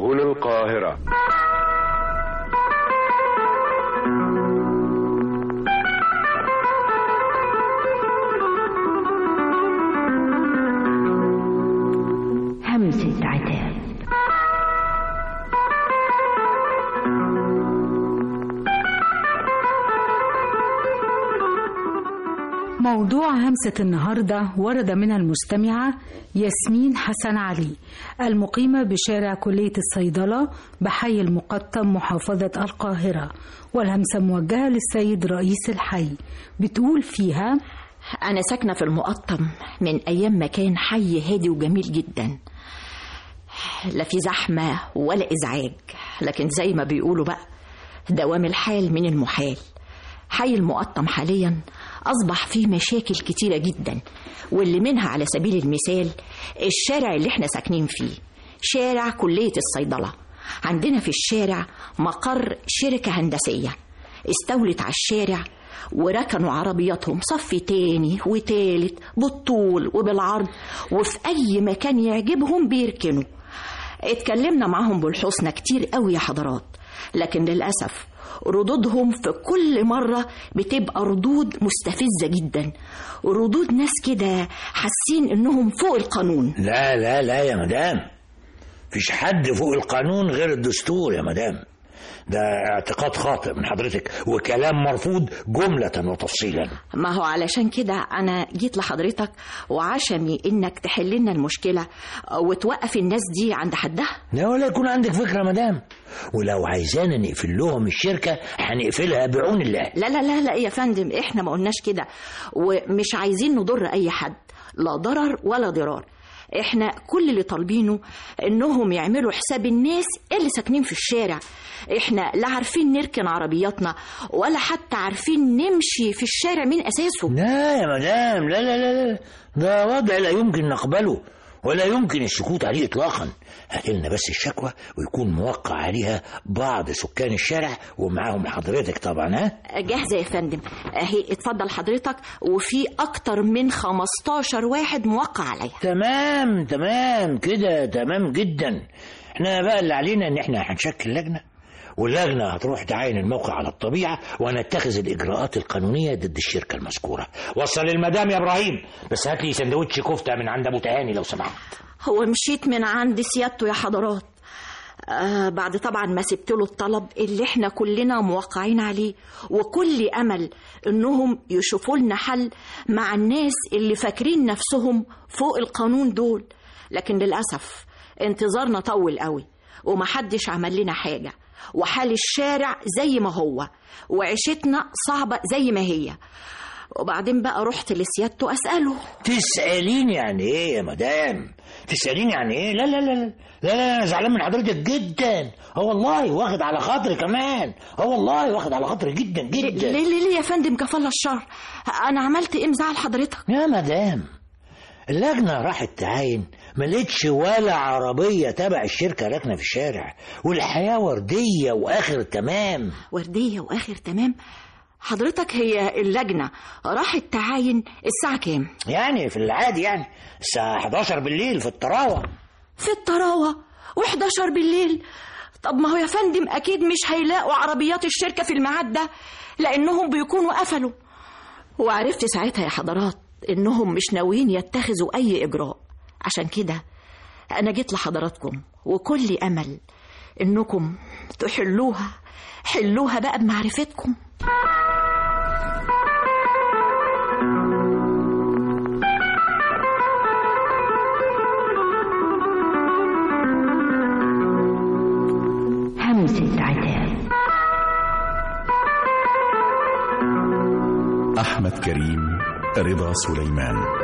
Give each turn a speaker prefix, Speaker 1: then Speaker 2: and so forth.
Speaker 1: هنا القاهرة
Speaker 2: همسة عتاب
Speaker 3: موضوع همسة النهاردة ورد من المستمعة ياسمين حسن علي المقيمة بشارع كلية الصيدلة بحي المقطم محافظة القاهرة والهمسة موجهة للسيد رئيس الحي بتقول فيها
Speaker 4: أنا ساكنة في المقطم من أيام ما كان حي هادي وجميل جدا لا في زحمة ولا إزعاج لكن زي ما بيقولوا بقى دوام الحال من المحال حي المقطم حاليا أصبح فيه مشاكل كتيرة جدا واللي منها على سبيل المثال الشارع اللي احنا ساكنين فيه شارع كلية الصيدلة عندنا في الشارع مقر شركة هندسية استولت على الشارع وركنوا عربياتهم صف تاني وتالت بالطول وبالعرض وفي أي مكان يعجبهم بيركنوا اتكلمنا معاهم بالحسنى كتير قوي يا حضرات لكن للأسف ردودهم في كل مرة بتبقى ردود مستفزة جدا ردود ناس كده حاسين انهم فوق القانون
Speaker 5: لا لا لا يا مدام فيش حد فوق القانون غير الدستور يا مدام ده اعتقاد خاطئ من حضرتك وكلام مرفوض جملة وتفصيلا
Speaker 4: ما هو علشان كده أنا جيت لحضرتك وعشمي إنك تحل لنا المشكلة وتوقف الناس دي عند حدها
Speaker 5: لا ولا يكون عندك فكرة يا مدام ولو عايزانا نقفل لهم الشركة هنقفلها بعون الله
Speaker 4: لا لا لا لا يا فندم إحنا ما قلناش كده ومش عايزين نضر أي حد لا ضرر ولا ضرار احنا كل اللي طالبينه انهم يعملوا حساب الناس اللي ساكنين في الشارع احنا لا عارفين نركن عربياتنا ولا حتى عارفين نمشي في الشارع من اساسه
Speaker 5: لا يا مدام لا لا لا لا ده وضع لا يمكن نقبله ولا يمكن السكوت عليه اطلاقا هاتلنا بس الشكوى ويكون موقع عليها بعض سكان الشارع ومعاهم حضرتك طبعا ها
Speaker 4: جاهزه يا فندم اهي اتفضل حضرتك وفي اكتر من 15 واحد موقع عليها
Speaker 5: تمام تمام كده تمام جدا احنا بقى اللي علينا ان احنا هنشكل لجنه واللجنة هتروح تعاين الموقع على الطبيعة ونتخذ الإجراءات القانونية ضد الشركة المذكورة وصل للمدام يا إبراهيم بس هات لي سندوتش كفتة من عند أبو تهاني لو سمحت
Speaker 4: هو مشيت من عند سيادته يا حضرات آه بعد طبعا ما سبت له الطلب اللي احنا كلنا موقعين عليه وكل امل انهم يشوفوا لنا حل مع الناس اللي فاكرين نفسهم فوق القانون دول لكن للاسف انتظارنا طول قوي ومحدش عمل لنا حاجه وحال الشارع زي ما هو وعيشتنا صعبة زي ما هي وبعدين بقى رحت لسيادته أسأله
Speaker 5: تسأليني يعني إيه يا مدام تسأليني يعني إيه لا لا لا لا لا لا أنا زعلان من حضرتك جدا اه والله واخد على خاطري كمان اه والله واخد على خاطري جدا جدا
Speaker 4: ليه ليه ليه يا فندم كفالة الشر أنا عملت إيه مزعل حضرتك
Speaker 5: يا مدام اللجنة راحت تعاين ما لقيتش ولا عربية تبع الشركة راكنة في الشارع والحياة وردية وآخر تمام
Speaker 4: وردية وآخر تمام حضرتك هي اللجنة راحت تعاين الساعة كام؟
Speaker 5: يعني في العادي يعني الساعة 11 بالليل في الطراوة
Speaker 4: في الطراوة و11 بالليل طب ما هو يا فندم أكيد مش هيلاقوا عربيات الشركة في الميعاد ده لأنهم بيكونوا قفلوا وعرفت ساعتها يا حضرات إنهم مش ناويين يتخذوا أي إجراء عشان كده أنا جيت لحضراتكم وكل أمل إنكم تحلوها حلوها بقى بمعرفتكم
Speaker 2: همسة عتاب
Speaker 6: أحمد كريم رضا سليمان